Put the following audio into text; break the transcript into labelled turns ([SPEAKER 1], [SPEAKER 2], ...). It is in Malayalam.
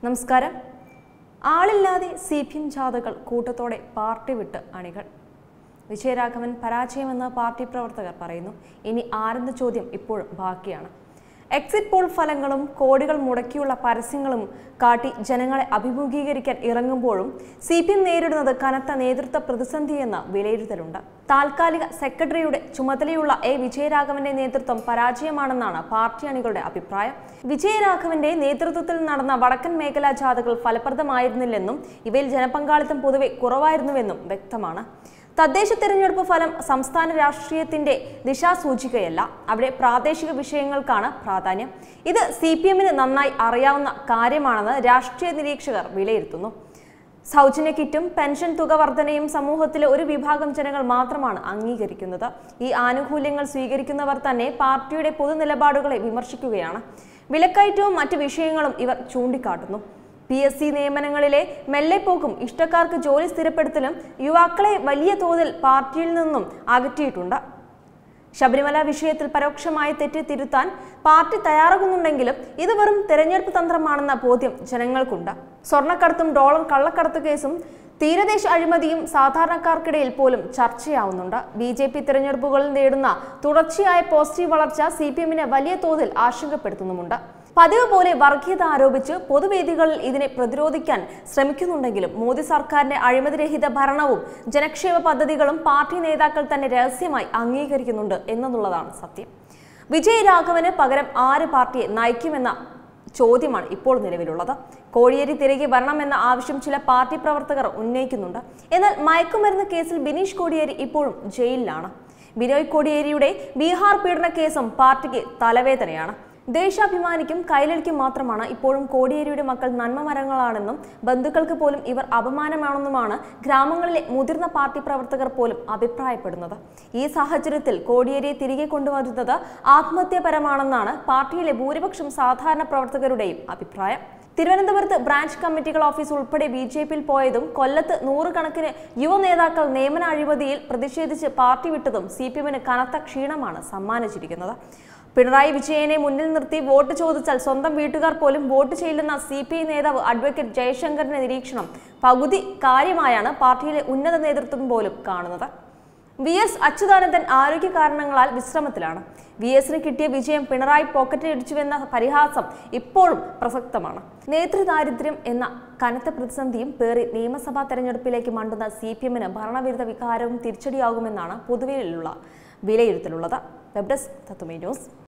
[SPEAKER 1] നമസ്കാരം ആളില്ലാതെ സി പി എം ജാഥകൾ കൂട്ടത്തോടെ പാർട്ടി വിട്ട് അണികൾ വിജയരാഘവൻ പരാജയമെന്ന് പാർട്ടി പ്രവർത്തകർ പറയുന്നു ഇനി ആരെന്ന ചോദ്യം ഇപ്പോഴും ബാക്കിയാണ് എക്സിറ്റ് പോൾ ഫലങ്ങളും കോടികൾ മുടക്കിയുള്ള പരസ്യങ്ങളും കാട്ടി ജനങ്ങളെ അഭിമുഖീകരിക്കാൻ ഇറങ്ങുമ്പോഴും സി പി എം നേരിടുന്നത് കനത്ത നേതൃത്വ പ്രതിസന്ധിയെന്ന വിലയിരുത്തലുണ്ട് താൽക്കാലിക സെക്രട്ടറിയുടെ ചുമതലയുള്ള എ വിജയരാഘവന്റെ നേതൃത്വം പരാജയമാണെന്നാണ് പാർട്ടി അണികളുടെ അഭിപ്രായം വിജയരാഘവന്റെ നേതൃത്വത്തിൽ നടന്ന വടക്കൻ മേഖലാ ജാഥകൾ ഫലപ്രദമായിരുന്നില്ലെന്നും ഇവയിൽ ജനപങ്കാളിത്തം പൊതുവെ കുറവായിരുന്നുവെന്നും വ്യക്തമാണ് തദ്ദേശ തെരഞ്ഞെടുപ്പ് ഫലം സംസ്ഥാന രാഷ്ട്രീയത്തിന്റെ ദിശാസൂചികയല്ല അവിടെ പ്രാദേശിക വിഷയങ്ങൾക്കാണ് പ്രാധാന്യം ഇത് സി പി എമ്മിന് നന്നായി അറിയാവുന്ന കാര്യമാണെന്ന് രാഷ്ട്രീയ നിരീക്ഷകർ വിലയിരുത്തുന്നു സൗജന്യ കിറ്റും പെൻഷൻ തുക വർധനയും സമൂഹത്തിലെ ഒരു വിഭാഗം ജനങ്ങൾ മാത്രമാണ് അംഗീകരിക്കുന്നത് ഈ ആനുകൂല്യങ്ങൾ സ്വീകരിക്കുന്നവർ തന്നെ പാർട്ടിയുടെ പൊതുനിലപാടുകളെ വിമർശിക്കുകയാണ് വിലക്കയറ്റവും മറ്റ് വിഷയങ്ങളും ഇവർ ചൂണ്ടിക്കാട്ടുന്നു പി എസ് സി നിയമനങ്ങളിലെ മെല്ലെപ്പോക്കും ഇഷ്ടക്കാർക്ക് ജോലി സ്ഥിരപ്പെടുത്തലും യുവാക്കളെ വലിയ തോതിൽ പാർട്ടിയിൽ നിന്നും അകറ്റിയിട്ടുണ്ട് ശബരിമല വിഷയത്തിൽ പരോക്ഷമായ തെറ്റ് തിരുത്താൻ പാർട്ടി തയ്യാറാകുന്നുണ്ടെങ്കിലും ഇത് വെറും തെരഞ്ഞെടുപ്പ് തന്ത്രമാണെന്ന ബോധ്യം ജനങ്ങൾക്കുണ്ട് സ്വർണ്ണക്കടത്തും ഡോളർ കള്ളക്കടത്ത് കേസും തീരദേശ അഴിമതിയും സാധാരണക്കാർക്കിടയിൽ പോലും ചർച്ചയാവുന്നുണ്ട് ബി ജെ പി തിരഞ്ഞെടുപ്പുകളിൽ നേടുന്ന തുടർച്ചയായ പോസിറ്റീവ് വളർച്ച സി പി എമ്മിനെ വലിയ തോതിൽ ആശങ്കപ്പെടുത്തുന്നുമുണ്ട് പതിവ് പോലെ വർഗീയത ആരോപിച്ച് പൊതുവേദികളിൽ ഇതിനെ പ്രതിരോധിക്കാൻ ശ്രമിക്കുന്നുണ്ടെങ്കിലും മോദി സർക്കാരിന്റെ അഴിമതിരഹിത ഭരണവും ജനക്ഷേമ പദ്ധതികളും പാർട്ടി നേതാക്കൾ തന്നെ രഹസ്യമായി അംഗീകരിക്കുന്നുണ്ട് എന്നുള്ളതാണ് സത്യം വിജയ് രാഘവന് പകരം ആര് പാർട്ടിയെ നയിക്കുമെന്ന ചോദ്യമാണ് ഇപ്പോൾ നിലവിലുള്ളത് കോടിയേരി തിരികെ വരണമെന്ന ആവശ്യം ചില പാർട്ടി പ്രവർത്തകർ ഉന്നയിക്കുന്നുണ്ട് എന്നാൽ മയക്കുമരുന്ന് കേസിൽ ബിനീഷ് കോടിയേരി ഇപ്പോഴും ജയിലിലാണ് ബിനോയ് കോടിയേരിയുടെ ബീഹാർ പീഡന കേസും പാർട്ടിക്ക് തലവേദനയാണ് ദേശാഭിമാനിക്കും കൈലളിക്കും മാത്രമാണ് ഇപ്പോഴും കോടിയേരിയുടെ മക്കൾ നന്മ മരങ്ങളാണെന്നും ബന്ധുക്കൾക്ക് പോലും ഇവർ അപമാനമാണെന്നുമാണ് ഗ്രാമങ്ങളിലെ മുതിർന്ന പാർട്ടി പ്രവർത്തകർ പോലും അഭിപ്രായപ്പെടുന്നത് ഈ സാഹചര്യത്തിൽ കോടിയേരിയെ തിരികെ കൊണ്ടുവരുന്നത് ആത്മഹത്യപരമാണെന്നാണ് പാർട്ടിയിലെ ഭൂരിപക്ഷം സാധാരണ പ്രവർത്തകരുടെയും അഭിപ്രായം തിരുവനന്തപുരത്ത് ബ്രാഞ്ച് കമ്മിറ്റികൾ ഓഫീസ് ഉൾപ്പെടെ ബി ജെ പിയിൽ പോയതും കൊല്ലത്ത് നൂറുകണക്കിന് യുവ നേതാക്കൾ നിയമന അഴിമതിയിൽ പ്രതിഷേധിച്ച് പാർട്ടി വിട്ടതും സി പി എമ്മിന് കനത്ത ക്ഷീണമാണ് സമ്മാനിച്ചിരിക്കുന്നത് പിണറായി വിജയനെ മുന്നിൽ നിർത്തി വോട്ട് ചോദിച്ചാൽ സ്വന്തം വീട്ടുകാർ പോലും വോട്ട് ചെയ്യില്ലെന്ന സി പി ഐ നേതാവ് അഡ്വക്കേറ്റ് ജയശങ്കറിന്റെ നിരീക്ഷണം പകുതി കാര്യമായാണ് പാർട്ടിയിലെ ഉന്നത നേതൃത്വം പോലും കാണുന്നത് വി എസ് അച്യുതാനന്ദൻ ആരോഗ്യ കാരണങ്ങളാൽ വിശ്രമത്തിലാണ് വി എസിന് കിട്ടിയ വിജയം പിണറായി പോക്കറ്റിലിടിച്ചുവെന്ന പരിഹാസം ഇപ്പോഴും പ്രസക്തമാണ് നേതൃദാരിദ്ര്യം എന്ന കനത്ത പ്രതിസന്ധിയും പേറി നിയമസഭാ തെരഞ്ഞെടുപ്പിലേക്ക് മണ്ടുന്ന സി പി എമ്മിന് ഭരണവിരുദ്ധ വികാരവും തിരിച്ചടിയാകുമെന്നാണ് പൊതുവെയുള്ള വിലയിരുത്തലുള്ളത് വെബ് ഡെസ്ക് തത്തുമേ ന്യൂസ്